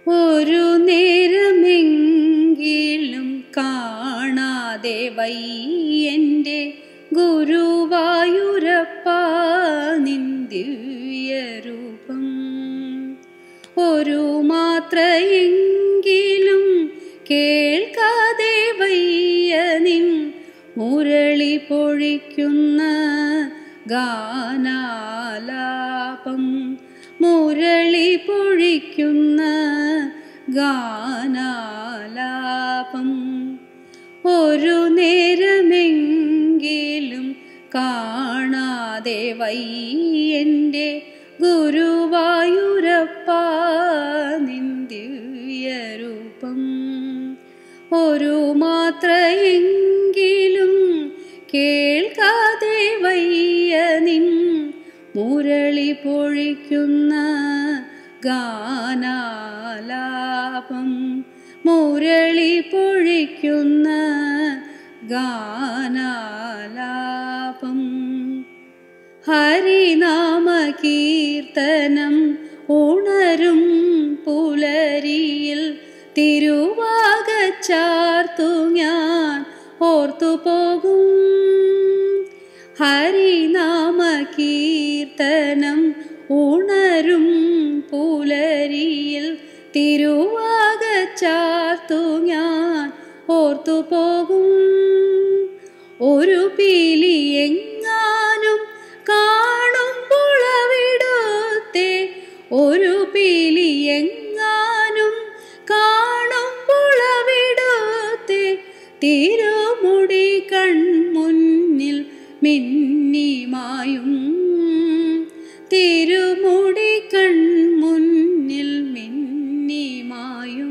ഒരു നേരമെങ്കിലും കാണാതെ വയ്യൻ്റെ ഗുരുവായൂരപ്പ നിൻ ദിവ്യരൂപം ഒരു മാത്രയെങ്കിലും കേൾക്കാതെ വയ്യ നിൻ മുരളി പൊഴിക്കുന്ന ഗാനാലാപം മുരളി പൊഴിക്കുന്ന ഗാനാലാപം ഒരു നേരമെങ്കിലും കാണാതെ വയ്യൻ്റെ ഗുരുവായൂരപ്പ നിൻ ദിവ്യരൂപം ഒരു മാത്രയെങ്കിലും കേൾക്കാതെ വയ്യ നിൻ മുരളി പൊഴിക്കുന്ന ഗാനാലാപം മുരളി പൊഴിക്കുന്ന ഗാനാലാപം ഹരിനാമ കീർത്തനം ഉണരും പുലരിയിൽ തിരുവാകച്ചാർത്തു ഞാൻ ഓർത്തുപോകും ഹരിനാമ കീർത്തനം ഉണരും പുലരിയിൽ തിരുവാകച്ചാർത്തു ഞാൻ ഓർത്തുപോകും ഒരു പീലി എങ്ങാനും കാണുമ്പോൾ അവിടുത്തെ ഒരു പീലി എങ്ങാനും കാണുമ്പോൾ അവിടുത്തെ തിരുമുടി കൺമുന്നിൽ മിന്നിമായും തിരുമുടി കൺമുന്നിൽ മിന്നിമായും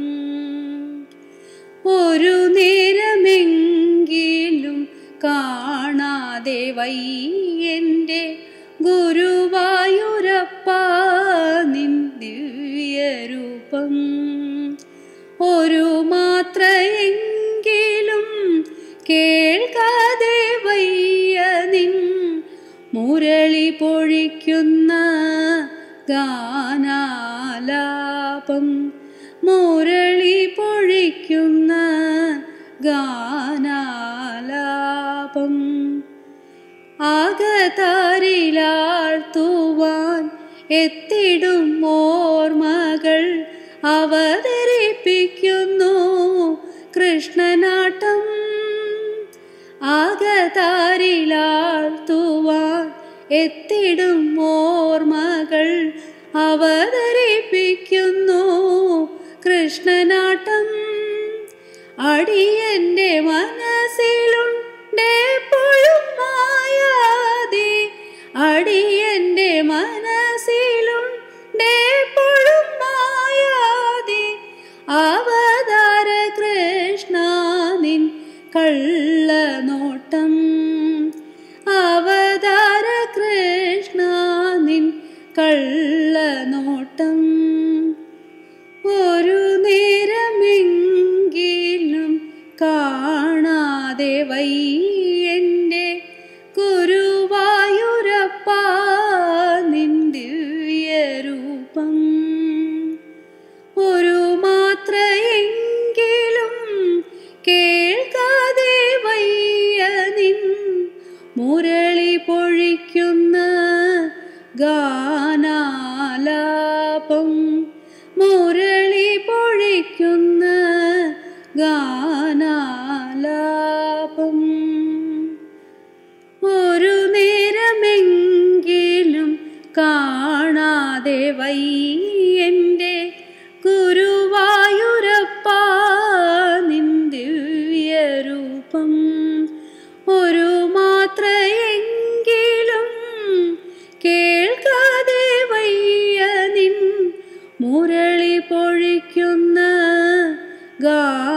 ഒരു നേരമെങ്കിലും കാണാതെ വയ്യൻ്റെ ഗുരുവായൂരപ്പ നിൻ ദിവ്യരൂപം ഒരു മാത്രയെങ്കിലും കേൾക്കാതെ വയ്യ നിൻ മുരളി പൊഴിക്കുന്ന ഗാനാലാപം മുരളി പൊഴിക്കുന്ന ഗാനാലാപം ആകതാരിലാഴ്ത്തുവാൻ എത്തിടും ഓർമ്മകൾ അവതരിപ്പിക്കുന്നു കൃഷ്ണനാട്ടം ആകതാരിലാഴ്ത്തുവാൻ എത്തിടും ഓർമ്മകൾ അവതരിപ്പിക്കുന്നു കൃഷ്ണനാട്ടം അടിയന്റെ മനസ്സിലുണ്ടെപ്പോഴും മായാതെ അടിയന്റെ മനസ്സിലുണ്ടെപ്പോഴും മായാതെ അവതാര കൃഷ്ണ നിൻ കള്ളനോട്ടം അവതാര കൃഷ്ണ നിൻ കള്ളനോട്ടം ഒരു നേരമെങ്കിലും കാണാതെ വയ്യൻ്റെ ഗുരുവായൂരപ്പ നിൻ ദിവ്യരൂപം ഒരു മാത്രയെങ്കിലും കേൾക്കാതെ വയ്യ നിൻ മുരളി പൊഴിക്കുന്ന ഗാനാലാപം മുരളി പൊഴിക്കുന്ന ഗാനാലാപം ഒരു നേരമെങ്കിലും കാണാതെ വയ്യൻ്റെ ഗുരുവായൂരപ്പ നിൻ ദിവ്യരൂപം ഒരു മാത്രയെങ്കിലും കേൾക്കാതെ വയ്യ നിൻ മുരളി പൊഴിക്കുന്ന ഗാ